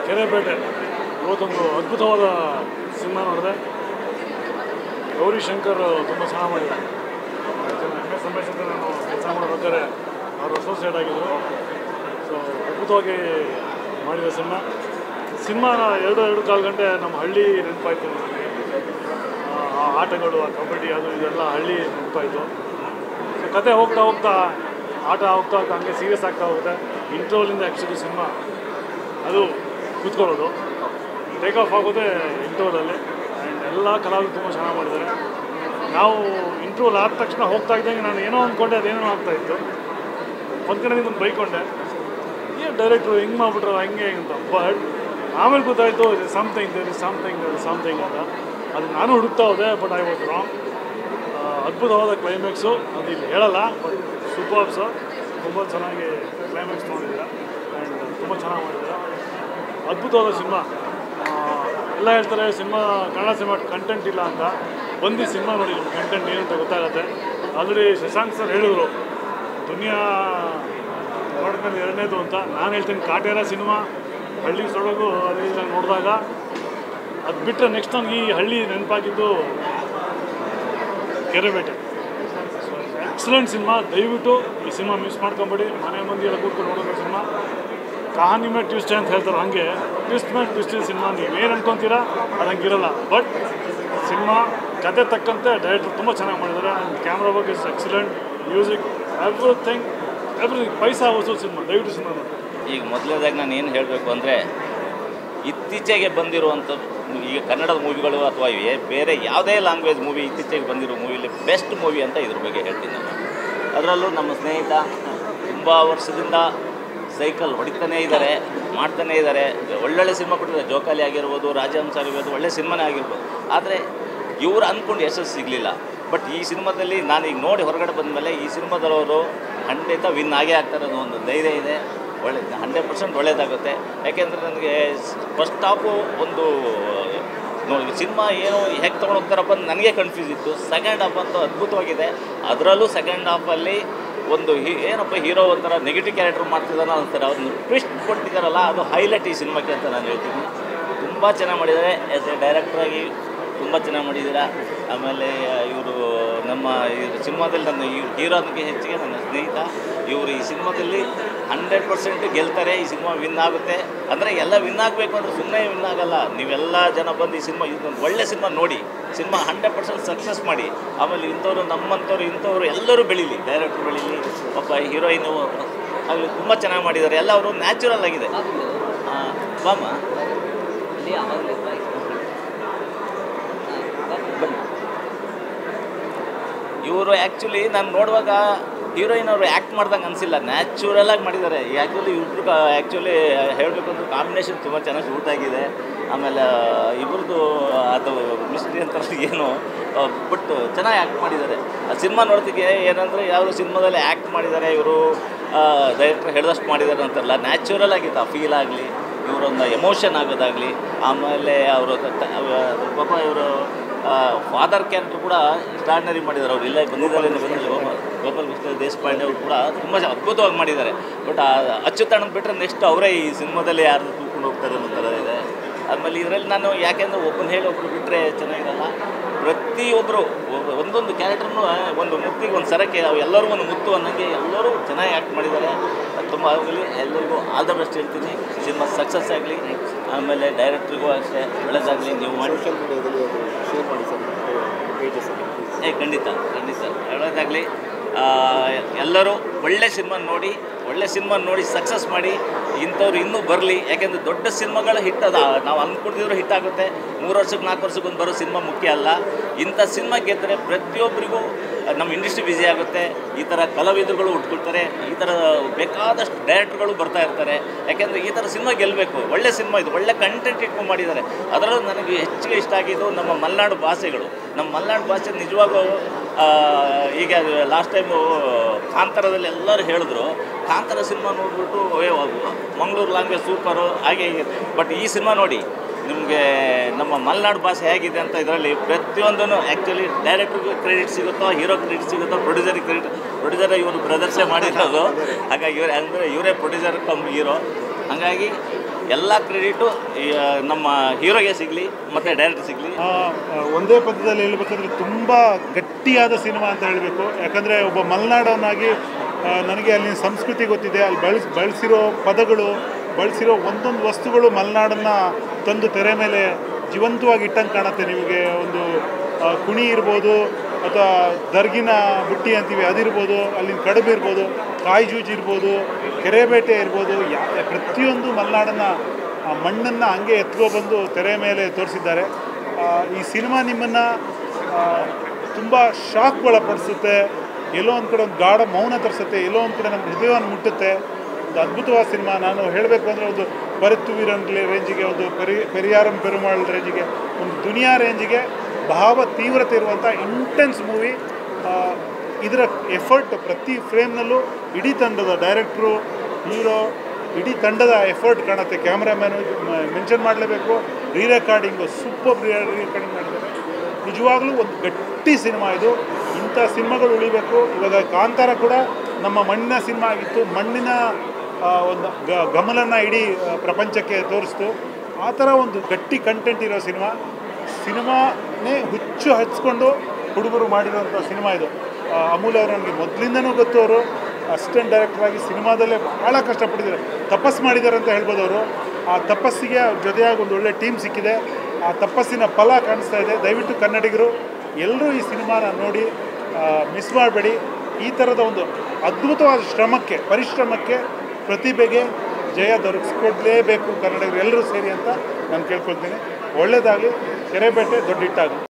ಕೆರೆಪೇಟೆ ಇವತ್ತೊಂದು ಅದ್ಭುತವಾದ ಸಿನಿಮಾ ನೋಡಿದೆ ಗೌರಿ ಶಂಕರ್ ತುಂಬ ಚೆನ್ನಾಗಿ ಮಾಡಿದ್ದಾರೆ ಎಮ್ ಎಸ್ ರಮೇಶ್ ಅಂತ ನಾನು ಕೆಲಸ ಮಾಡಬೇಕಾದ್ರೆ ಅವರು ಅಸೋಸಿಯೇಟ್ ಆಗಿದ್ದರು ಸೊ ಅದ್ಭುತವಾಗಿ ಮಾಡಿದ ಸಿನಿಮಾ ಸಿನಿಮಾನ ಎರಡು ಎರಡು ಕಾಲು ಗಂಟೆ ನಮ್ಮ ಹಳ್ಳಿ ನೆನಪಾಯಿತು ನನಗೆ ಆ, ಆ ಆಟಗಳು ಆ ಕಬಡ್ಡಿ ಅದು ಇದೆಲ್ಲ ಹಳ್ಳಿ ನೆನಪಾಯಿತು ಸೊ ಕತೆ ಹೋಗ್ತಾ ಹೋಗ್ತಾ ಆಟ ಹೋಗ್ತಾ ಹೋಗ್ತಾ ಹಂಗೆ ಸೀರಿಯಸ್ ಆಗ್ತಾ ಹೋಗುತ್ತೆ ಇಂಟ್ರೋಲಿಂದ ಆ್ಯಕ್ಚುಲಿ ಸಿನಿಮಾ ಅದು ಕೂತ್ಕೊಳ್ಳೋದು ಟೇಕ್ ಆಫ್ ಆಗೋದೇ ಇಂಟ್ರೋಲಲ್ಲಿ ಆ್ಯಂಡ್ ಎಲ್ಲ ಕಲಾವಿದರು ತುಂಬ ಚೆನ್ನಾಗಿ ಮಾಡಿದ್ದಾರೆ ನಾವು ಇಂಟ್ರೋಲ್ ಆದ ತಕ್ಷಣ ಹೋಗ್ತಾ ಇದ್ದಂಗೆ ನಾನು ಏನೋ ಅಂದ್ಕೊಂಡೆ ಅದೇನೋ ಆಗ್ತಾ ಇತ್ತು ಒಂದು ಕಡೆ ನಿಮ್ಮನ್ನು ಬೈಕೊಂಡೆ ಏನು ಡೈರೆಕ್ಟ್ರು ಹಿಂಗೆ ಮಾಡ್ಬಿಟ್ರು ಹಂಗೆ ಹಿಂಗೆ ಅಂತ ಬಟ್ ಆಮೇಲೆ ಗೊತ್ತಾಯಿತು ಇದು something there is something there is something ಅಂತ ಅದು ನಾನು ಹುಡುಕ್ತಾ ಹೋದೆ ಬಟ್ ಐ ವಾಸ್ ರಾಂಗ್ ಅದ್ಭುತವಾದ ಕ್ಲೈಮ್ಯಾಕ್ಸು ಅದು ಇಲ್ಲಿ ಹೇಳಲ್ಲ ಬಟ್ ಸೂಪರ್ ಸರ್ ತುಂಬ ಚೆನ್ನಾಗಿ ಕ್ಲೈಮ್ಯಾಕ್ಸ್ ನೋಡಿದ್ದೀರಾ ಆ್ಯಂಡ್ ತುಂಬ ಚೆನ್ನಾಗಿ ಮಾಡಿದ್ದೀರಾ ಅದ್ಭುತವಾದ ಸಿನಿಮಾ ಎಲ್ಲ ಹೇಳ್ತಾರೆ ಸಿನಿಮಾ ಕನ್ನಡ ಸಿನಿಮಾ ಕಂಟೆಂಟ್ ಇಲ್ಲ ಅಂತ ಬಂದು ಸಿನಿಮಾ ನೋಡಿ ನಿಮ್ಮ ಕಂಟೆಂಟ್ ಏನು ಅಂತ ಗೊತ್ತಾಗುತ್ತೆ ಆಲ್ರೆಡಿ ಶಶಾಂಕ್ ಸರ್ ಹೇಳಿದ್ರು ದುನಿಯಾ ನೋಡಿದ್ಮೇಲೆ ಎರಡನೇದು ಅಂತ ನಾನು ಹೇಳ್ತೀನಿ ಕಾಟೇರ ಸಿನಿಮಾ ಹಳ್ಳಿ ಸೊಳಗು ಅದು ಇದನ್ನ ನೋಡಿದಾಗ ಅದು ಬಿಟ್ಟರೆ ನೆಕ್ಸ್ಟ್ ನನಗೆ ಈ ಹಳ್ಳಿ ನೆನಪಾಗಿದ್ದು ಕೆರೆಬೇಟೆ ಎಕ್ಸಲೆಂಟ್ ಸಿನಿಮಾ ದಯವಿಟ್ಟು ಈ ಸಿನಿಮಾ ಮಿಸ್ ಮಾಡ್ಕೊಂಬೇಡಿ ಮನೆ ಮಂದಿ ಎಲ್ಲ ಕೂತ್ಕೊಂಡು ನೋಡೋದು ಸಿನಿಮಾ ಕಹಾನಿ ಮೇಲೆ ಟ್ವಿಸ್ಟ್ ಅಂತ ಹೇಳ್ತಾರೆ ಹಾಗೆ ಟ್ವಿಸ್ಟ್ ಮೇಲೆ ಟ್ವಿಸ್ಟ್ ಸಿನಿಮಾ ನೀವೇನು ಅನ್ಕೊಂತೀರಾ ಅದು ಹಂಗಿರಲ್ಲ ಬಟ್ ಸಿನಿಮಾ ಕತೆ ತಕ್ಕಂತೆ ಡೈರೆಕ್ಟರ್ ತುಂಬ ಚೆನ್ನಾಗಿ ಮಾಡಿದ್ದಾರೆ ಆ್ಯಂಡ್ ಕ್ಯಾಮ್ರಾ ಬಗ್ಗೆ is excellent music everything everything ಪೈಸಾ ವಸೂಲ್ ಸಿನಿಮಾ ದಯವಿಟ್ಟು ಸಿನಿಮಾ ನೋಡಿ ಈಗ ಮೊದಲನೇದಾಗಿ ನಾನು ಏನು ಹೇಳಬೇಕು ಅಂದರೆ ಇತ್ತೀಚೆಗೆ ಬಂದಿರುವಂಥ ಈಗ ಕನ್ನಡದ ಮೂವಿಗಳು ಅಥವಾ ಏ- ಬೇರೆ ಯಾವುದೇ ಲ್ಯಾಂಗ್ವೇಜ್ ಮೂವಿ ಇತ್ತೀಚೆಗೆ ಬಂದಿರೋ ಮೂವಿಲಿ ಬೆಸ್ಟ್ ಮೂವಿ ಅಂತ ಇದ್ರ ಬಗ್ಗೆ ಹೇಳ್ತೀನಿ ನಾನು ಅದರಲ್ಲೂ ನಮ್ಮ ಸ್ನೇಹಿತ ತುಂಬ ವರ್ಷದಿಂದ ಸೈಕಲ್ ಹೊಡಿತಾನೇ ಇದ್ದಾರೆ ಮಾಡ್ತಾನೇ ಇದ್ದಾರೆ ಒಳ್ಳೊಳ್ಳೆ ಸಿನಿಮಾ ಕೊಟ್ಟಿದ್ದಾರೆ ಜೋಕಾಲಿ ಆಗಿರ್ಬೋದು ರಾಜಹಂಸ ಆಗಿರ್ಬೋದು ಒಳ್ಳೆ ಸಿನಿಮಾನೇ ಆಗಿರ್ಬೋದು ಆದರೆ ಇವ್ರು ಅಂದ್ಕೊಂಡು ಯಶಸ್ಸು ಸಿಗಲಿಲ್ಲ ಬಟ್ ಈ ಸಿನಿಮಾದಲ್ಲಿ ನಾನು ಈಗ ನೋಡಿ ಹೊರಗಡೆ ಬಂದಮೇಲೆ ಈ ಸಿನಿಮಾದವರು ಖಂಡಿತ ವಿನ್ ಆಗೇ ಆಗ್ತಾರೆ ಅನ್ನೋ ಒಂದು ಧೈರ್ಯ ಇದೆ ಒಳ್ಳೆ ಹಂಡ್ರೆಡ್ ಪರ್ಸೆಂಟ್ ಒಳ್ಳೇದಾಗುತ್ತೆ ಯಾಕೆಂದರೆ ನನಗೆ ಫಸ್ಟ್ ಹಾಫು ಒಂದು ನೋಡಿ ಸಿನಿಮಾ ಏನು ಹೇಗೆ ತೊಗೊಂಡು ಹೋಗ್ತಾರಪ್ಪ ಅಂತ ನನಗೆ ಕನ್ಫ್ಯೂಸ್ ಇತ್ತು ಸೆಕೆಂಡ್ ಹಾಫ್ ಅಂತೂ ಅದ್ಭುತವಾಗಿದೆ ಅದರಲ್ಲೂ ಸೆಕೆಂಡ್ ಹಾಫಲ್ಲಿ ಒಂದು ಹಿ ಏನಪ್ಪ ಹೀರೋ ಒಂಥರ ನೆಗೆಟಿವ್ ಕ್ಯಾರೆಕ್ಟರ್ ಮಾಡ್ತಿದ್ದಾನೆ ಅಂತಾರೆ ಅವ್ರನ್ನ ಟ್ವಿಸ್ಟ್ ಕೊಡ್ತಿದ್ದಾರಲ್ಲ ಅದು ಹೈಲೈಟ್ ಈ ಸಿನಿಮಾಕ್ಕೆ ಅಂತ ನಾನು ಹೇಳ್ತೀನಿ ತುಂಬ ಚೆನ್ನಾಗಿ ಮಾಡಿದ್ದಾರೆ ಆ್ಯಸ್ ಎ ಡೈರೆಕ್ಟ್ರಾಗಿ ತುಂಬ ಚೆನ್ನಾಗಿ ಮಾಡಿದ್ದೀರಾ ಆಮೇಲೆ ಇವರು ನಮ್ಮ ಇವ್ರು ಸಿನಿಮಾದಲ್ಲಿ ನನ್ನ ಇವ್ರು ಹೀರೋನಿಗೆ ಹೆಚ್ಚಿಗೆ ನನ್ನ ಸ್ನೇಹಿತ ಇವರು ಈ ಸಿನಿಮಾದಲ್ಲಿ ಹಂಡ್ರೆಡ್ ಪರ್ಸೆಂಟ್ ಗೆಲ್ತಾರೆ ಈ ಸಿನಿಮಾ ವಿನ್ ಆಗುತ್ತೆ ಅಂದರೆ ಎಲ್ಲ ವಿನ್ ಆಗಬೇಕು ಅಂದರೆ ಸುಮ್ಮನೆ ವಿನ್ ಆಗಲ್ಲ ನೀವೆಲ್ಲ ಜನ ಬಂದು ಈ ಸಿನಿಮಾ ಇದೊಂದು ಒಳ್ಳೆ ಸಿನಿಮಾ ನೋಡಿ ಸಿನಿಮಾ ಹಂಡ್ರೆಡ್ ಪರ್ಸೆಂಟ್ ಸಕ್ಸಸ್ ಮಾಡಿ ಆಮೇಲೆ ಇಂಥವ್ರು ನಮ್ಮಂಥವ್ರು ಇಂಥವ್ರು ಎಲ್ಲರೂ ಬೆಳೀಲಿ ಡೈರೆಕ್ಟ್ರ್ ಬೆಳೀಲಿ ಒಬ್ಬ ಹೀರೋಯಿನು ಆಗಲಿ ತುಂಬ ಚೆನ್ನಾಗಿ ಮಾಡಿದ್ದಾರೆ ಎಲ್ಲ ಅವರು ನ್ಯಾಚುರಲ್ ಆಗಿದೆ ಆ, ಬಾಮ ಇವರು ಆ್ಯಕ್ಚುಲಿ ನಾನು ನೋಡುವಾಗ ಹೀರೋಯಿನ್ ಅವರು ಆ್ಯಕ್ಟ್ ಮಾಡ್ದಂಗೆ ಅನಿಸಿಲ್ಲ ನ್ಯಾಚುರಲ್ ಆಗಿ ಮಾಡಿದ್ದಾರೆ ಆ್ಯಕ್ಚುಲಿ ಇಬ್ರು ಆ್ಯಕ್ಚುಲಿ ಹೇಳಬೇಕು ಅಂದ್ರೆ ಕಾಂಬಿನೇಷನ್ ತುಂಬ ಚೆನ್ನಾಗಿ ಶೂಟ್ ಆಗಿದೆ ಆಮೇಲೆ ಇಬ್ಬರದು ಅದು ಮಿಸ್ಟ್ರಿ ಅಂತ ಏನು ಬಟ್ ಚೆನ್ನಾಗಿ ಆ್ಯಕ್ಟ್ ಮಾಡಿದ್ದಾರೆ ಆ ಸಿನಿಮಾ ನೋಡ್ತಿಗೆ ಏನಂದರೆ ಯಾವುದೋ ಸಿನಿಮಾದಲ್ಲಿ ಆ್ಯಕ್ಟ್ ಮಾಡಿದ್ದಾರೆ ಇವರು ಡೈರೆಕ್ಟ್ರ್ ಹೇಳಿದಷ್ಟು ಮಾಡಿದ್ದಾರೆ ಅಂತಾರಲ್ಲ ನ್ಯಾಚುರಲ್ ಆಗಿತ್ತು ಆ ಫೀಲ್ ಆಗಲಿ ಇವರೊಂದು ಎಮೋಷನ್ ಆಗೋದಾಗಲಿ ಆಮೇಲೆ ಅವರು ಪಾಪ ಇವರು ಫಾದರ್ ಕ್ಯಾರೆಕ್ಟರ್ ಕೂಡ ಎಕ್ಸ್ಟ್ರಾರ್ಡಿನರಿ ಮಾಡಿದ್ದಾರೆ ಅವ್ರು ಇಲ್ಲೇ ಬಂದಿದ್ದಾರೆ ಬಂದಿಲ್ಲ ಗೋಪಾಲ್ ಕೃಷ್ಣ ದೇಶಪಾಂಡೆ ಅವರು ಕೂಡ ತುಂಬ ಅದ್ಭುತವಾಗಿ ಮಾಡಿದ್ದಾರೆ ಬಟ್ ಅಚ್ಚುತಣ್ಣ ಬಿಟ್ಟರೆ ನೆಕ್ಸ್ಟ್ ಅವರೇ ಈ ಸಿನಿಮಾದಲ್ಲಿ ಯಾರು ತೂಕೊಂಡು ಹೋಗ್ತಾರೆ ಅನ್ನೋ ಥರ ಇದೆ ಆಮೇಲೆ ಇದರಲ್ಲಿ ನಾನು ಯಾಕೆಂದರೆ ಒಬ್ಬನ ಹೇಳಿ ಒಬ್ಬರು ಬಿಟ್ಟರೆ ಚೆನ್ನಾಗಿರಲ್ಲ ಪ್ರತಿಯೊಬ್ಬರು ಒಂದೊಂದು ಕ್ಯಾರೆಕ್ಟರ್ನು ಒಂದು ಮುತ್ತಿಗೆ ಒಂದು ಸರಕ್ಕೆ ಅವು ಎಲ್ಲರೂ ಒಂದು ಮುತ್ತು ಅನ್ನೋಂಗೆ ಎಲ್ಲರೂ ಚೆನ್ನಾಗಿ ಆ್ಯಕ್ಟ್ ಮಾಡಿದ್ದಾರೆ ಅದು ತುಂಬ ಆಗಲಿ ಎಲ್ಲರಿಗೂ ಆಲ್ ದ ಬೆಸ್ಟ್ ಹೇಳ್ತೀನಿ ಸಿನಿಮಾ ಸಕ್ಸಸ್ ಆಗಲಿ ಆಮೇಲೆ ಡೈರೆಕ್ಟ್ರಿಗೂ ಅಷ್ಟೇ ಒಳ್ಳೆಯದಾಗಲಿ ನೀವು ಮಾಡಿ ಸೋಷಿಯಲ್ ಮೀಡಿಯಾದಲ್ಲಿ ಅದು ಶೇರ್ ಮಾಡಿ ಸರ್ ಪೇಜಸ್ ಏ ಖಂಡಿತ ಖಂಡಿತ ಒಳ್ಳೆಯದಾಗಲಿ ಎಲ್ಲರೂ ಒಳ್ಳೆ ಸಿನಿಮಾ ನೋಡಿ ಒಳ್ಳೆ ಸಿನಿಮಾ ನೋಡಿ ಸಕ್ಸಸ್ ಮಾಡಿ ಇಂಥವ್ರು ಇನ್ನೂ ಬರಲಿ ಯಾಕೆಂದರೆ ದೊಡ್ಡ ಸಿನಿಮಾಗಳು ಹಿಟ್ ಅದ ನಾವು ಅಂದ್ಕೊಂಡಿದ್ರು ಹಿಟ್ ಆಗುತ್ತೆ ಮೂರು ವರ್ಷಕ್ಕೆ ನಾಲ್ಕು ವರ್ಷಕ್ಕೊಂದು ಬರೋ ಸಿನಿಮಾ ಮುಖ್ಯ ಅಲ್ಲ ಇಂಥ ಸಿನಿಮಾ ಗೆದ್ದರೆ ಪ್ರತಿಯೊಬ್ಬರಿಗೂ ನಮ್ಮ ಇಂಡಸ್ಟ್ರಿ ಬ್ಯುಸಿ ಆಗುತ್ತೆ ಈ ಥರ ಕಲಾವಿದರುಗಳು ಹುಟ್ಕೊಳ್ತಾರೆ ಈ ಥರ ಬೇಕಾದಷ್ಟು ಡೈರೆಕ್ಟರ್ಗಳು ಬರ್ತಾ ಇರ್ತಾರೆ ಯಾಕೆಂದರೆ ಈ ಥರ ಸಿನಿಮಾ ಗೆಲ್ಲಬೇಕು ಒಳ್ಳೆ ಸಿನಿಮಾ ಇದು ಒಳ್ಳೆ ಕಂಟೆಂಟ್ ಇಟ್ಕೊಂಡು ಮಾಡಿದ್ದಾರೆ ಅದರಲ್ಲೂ ನನಗೆ ಹೆಚ್ಚಿಗೆ ಇಷ್ಟ ಆಗಿದ್ದು ನಮ್ಮ ಮಲೆನಾಡು ಭಾಷೆಗಳು ನಮ್ಮ ಮಲೆನಾಡು ಭಾಷೆ ನಿಜವಾಗೂ ಆ, ಈಗ ಲಾಸ್ಟ್ ಟೈಮು ಕಾಂತಾರದಲ್ಲಿ ಎಲ್ಲರೂ ಹೇಳಿದ್ರು ಕಾಂತಾರ ಸಿನಿಮಾ ನೋಡ್ಬಿಟ್ಟು ಏ ಮಂಗಳೂರು ಲ್ಯಾಂಗ್ವೇಜ್ ಸೂಪರು ಹಾಗೆ ಹೀಗೆ ಬಟ್ ಈ ಸಿನಿಮಾ ನೋಡಿ ನಿಮಗೆ ನಮ್ಮ ಮಲೆನಾಡು ಭಾಷೆ ಹೇಗಿದೆ ಅಂತ ಇದರಲ್ಲಿ ಪ್ರತಿಯೊಂದೂ ಆ್ಯಕ್ಚುಲಿ ಡೈರೆಕ್ಟ್ರಿಗೆ ಕ್ರೆಡಿಟ್ ಸಿಗುತ್ತೋ ಹೀರೋ ಕ್ರೆಡಿಟ್ ಸಿಗುತ್ತೋ ಪ್ರೊಡ್ಯೂಸರಿಗೆ ಕ್ರೆಡಿಟ್ ಪ್ರೊಡ್ಯೂಸರ್ ಇವರು ಬ್ರದರ್ಸೇ ಮಾಡಿರೋದು ಹಾಗಾಗಿ ಇವ್ರು ಅಂದರೆ ಇವರೇ ಪ್ರೊಡ್ಯೂಸರ್ ಕಮ್ ಹೀರೋ ಹಾಗಾಗಿ ಎಲ್ಲ ಕ್ರೆಡಿಟು ನಮ್ಮ ಹೀರೋಗೆ ಸಿಗಲಿ ಮತ್ತು ಡೈರೆಕ್ಟರ್ ಸಿಗಲಿ ಆ, ಆ, ಒಂದೇ ಪದದಲ್ಲಿ ಹೇಳ್ಬೇಕಂದ್ರೆ ತುಂಬ ಗಟ್ಟಿಯಾದ ಸಿನಿಮಾ ಅಂತ ಹೇಳಬೇಕು ಯಾಕಂದರೆ ಒಬ್ಬ ಮಲೆನಾಡವನಾಗಿ ಆ, ನನಗೆ ಅಲ್ಲಿನ ಸಂಸ್ಕೃತಿ ಗೊತ್ತಿದೆ ಅಲ್ಲಿ ಬಳಸ್ ಬಳಸಿರೋ ಪದಗಳು ಬಳಸಿರೋ ಒಂದೊಂದು ವಸ್ತುಗಳು ಮಲೆನಾಡನ್ನು ತಂದು ತೆರೆ ಮೇಲೆ ಜೀವಂತವಾಗಿ ಇಟ್ಟಂಗೆ ಕಾಣುತ್ತೆ ನಿಮಗೆ ಒಂದು ಆ, ಕುಣಿ ಇರ್ಬೋದು ಅಥವಾ ದರ್ಗಿನ ಬುಟ್ಟಿ ಅಂತೀವಿ ಅದಿರ್ಬೋದು ಅಲ್ಲಿನ ಕಡುಬು ಇರ್ಬೋದು ಕಾಯಿ ಜೂಜ್ ಇರ್ಬೋದು ಕೆರೆಬೇಟೆ ಇರ್ಬೋದು ಯಾ ಪ್ರತಿಯೊಂದು ಮಲೆನಾಡನ್ನು ಆ ಮಣ್ಣನ್ನು ಹಂಗೆ ಎತ್ಕೊ ಬಂದು ತೆರೆ ಮೇಲೆ ತೋರಿಸಿದ್ದಾರೆ ಆ, ಈ ಸಿನಿಮಾ ನಿಮ್ಮನ್ನು ತುಂಬ ಶಾಕ್ ಒಳಪಡಿಸುತ್ತೆ ಎಲ್ಲೋ ಒಂದು ಕಡೆ ಒಂದು ಗಾಢ ಮೌನ ತರಿಸುತ್ತೆ ಎಲ್ಲೋ ಒಂದು ಕಡೆ ನಮ್ಮ ಹೃದಯವನ್ನು ಮುಟ್ಟುತ್ತೆ ಒಂದು ಅದ್ಭುತವಾದ ಸಿನಿಮಾ ನಾನು ಹೇಳಬೇಕು ಅಂದರೆ ಒಂದು ಪರುತ್ತು ವೀರನ್ ರೇಂಜಿಗೆ ಒಂದು ಪೆರಿ ಪೆರಿಯಾರಂ ಪೆರುಮಾಳ್ ರೇಂಜಿಗೆ ಒಂದು ದುನಿಯಾ ರೇಂಜಿಗೆ ಭಾವ ತೀವ್ರತೆ ಇರುವಂಥ ಇಂಟೆನ್ಸ್ ಮೂವಿ ಇದರ ಎಫರ್ಟ್ ಪ್ರತಿ ಫ್ರೇಮ್ನಲ್ಲೂ ಇಡೀ ತಂಡದ ಡೈರೆಕ್ಟ್ರು ಹೀರೋ ಇಡೀ ತಂಡದ ಎಫರ್ಟ್ ಕಾಣುತ್ತೆ ಕ್ಯಾಮ್ರಾಮ್ಯಾನು ಮೆನ್ಷನ್ ಮಾಡಲೇಬೇಕು ರೀ ರೆಕಾರ್ಡಿಂಗು ಸೂಪರ್ ರೀ ರೆಕಾರ್ಡಿಂಗ್ ಮಾಡಿದ್ದಾರೆ ನಿಜವಾಗ್ಲೂ ಒಂದು ಗಟ್ಟಿ ಸಿನಿಮಾ ಇದು ಇಂಥ ಸಿನಿಮಾಗಳು ಉಳಿಬೇಕು ಇವಾಗ ಕಾಂತಾರ ಕೂಡ ನಮ್ಮ ಮಣ್ಣಿನ ಸಿನಿಮಾ ಆಗಿತ್ತು ಮಣ್ಣಿನ ಆ, ಒಂದು ಗ ಗಮನನ ಇಡೀ ಆ, ಪ್ರಪಂಚಕ್ಕೆ ತೋರಿಸ್ತು ಆ ಥರ ಒಂದು ಗಟ್ಟಿ ಕಂಟೆಂಟ್ ಇರೋ ಸಿನಿಮಾ ಸಿನಿಮಾನೇ ಹುಚ್ಚು ಹಚ್ಕೊಂಡು ಹುಡುಗರು ಮಾಡಿರುವಂಥ ಸಿನಿಮಾ ಇದು ಆ, ಅಮೂಲ್ ಅವರು ನನಗೆ ಮೊದಲಿಂದನೂ ಗೊತ್ತು ಅವರು ಅಸಿಸ್ಟೆಂಟ್ ಡೈರೆಕ್ಟರ್ ಆಗಿ ಸಿನಿಮಾದಲ್ಲೇ ಭಾಳ ಕಷ್ಟಪಟ್ಟಿದ್ದಾರೆ ತಪಸ್ಸು ಮಾಡಿದ್ದಾರೆ ಅಂತ ಹೇಳ್ಬೋದು ಅವರು ಆ ತಪಸ್ಸಿಗೆ ಅವ್ರ ಜೊತೆಯಾಗಿ ಒಂದು ಒಳ್ಳೆ ಟೀಮ್ ಸಿಕ್ಕಿದೆ ಆ ತಪಸ್ಸಿನ ಫಲ ಕಾಣಿಸ್ತಾ ಇದೆ ದಯವಿಟ್ಟು ಕನ್ನಡಿಗರು ಎಲ್ಲರೂ ಈ ಸಿನಿಮಾನ ನೋಡಿ ಮಿಸ್ ಮಾಡಬೇಡಿ ಈ ಥರದ ಒಂದು ಅದ್ಭುತವಾದ ಶ್ರಮಕ್ಕೆ ಪರಿಶ್ರಮಕ್ಕೆ ಪ್ರತಿಭೆಗೆ ಜಯ ದೊರಕಿಸ್ಕೊಡ್ಲೇಬೇಕು ಕನ್ನಡಿಗರು ಎಲ್ಲರೂ ಸೇರಿ ಅಂತ ನಾನು ಕೇಳ್ಕೊಳ್ತೀನಿ ಒಳ್ಳೆಯದಾಗಲಿ ಕೆರೆಬೇಟೆ ದೊಡ್ಡ ಹಿಟ್ಟಾಗಲಿ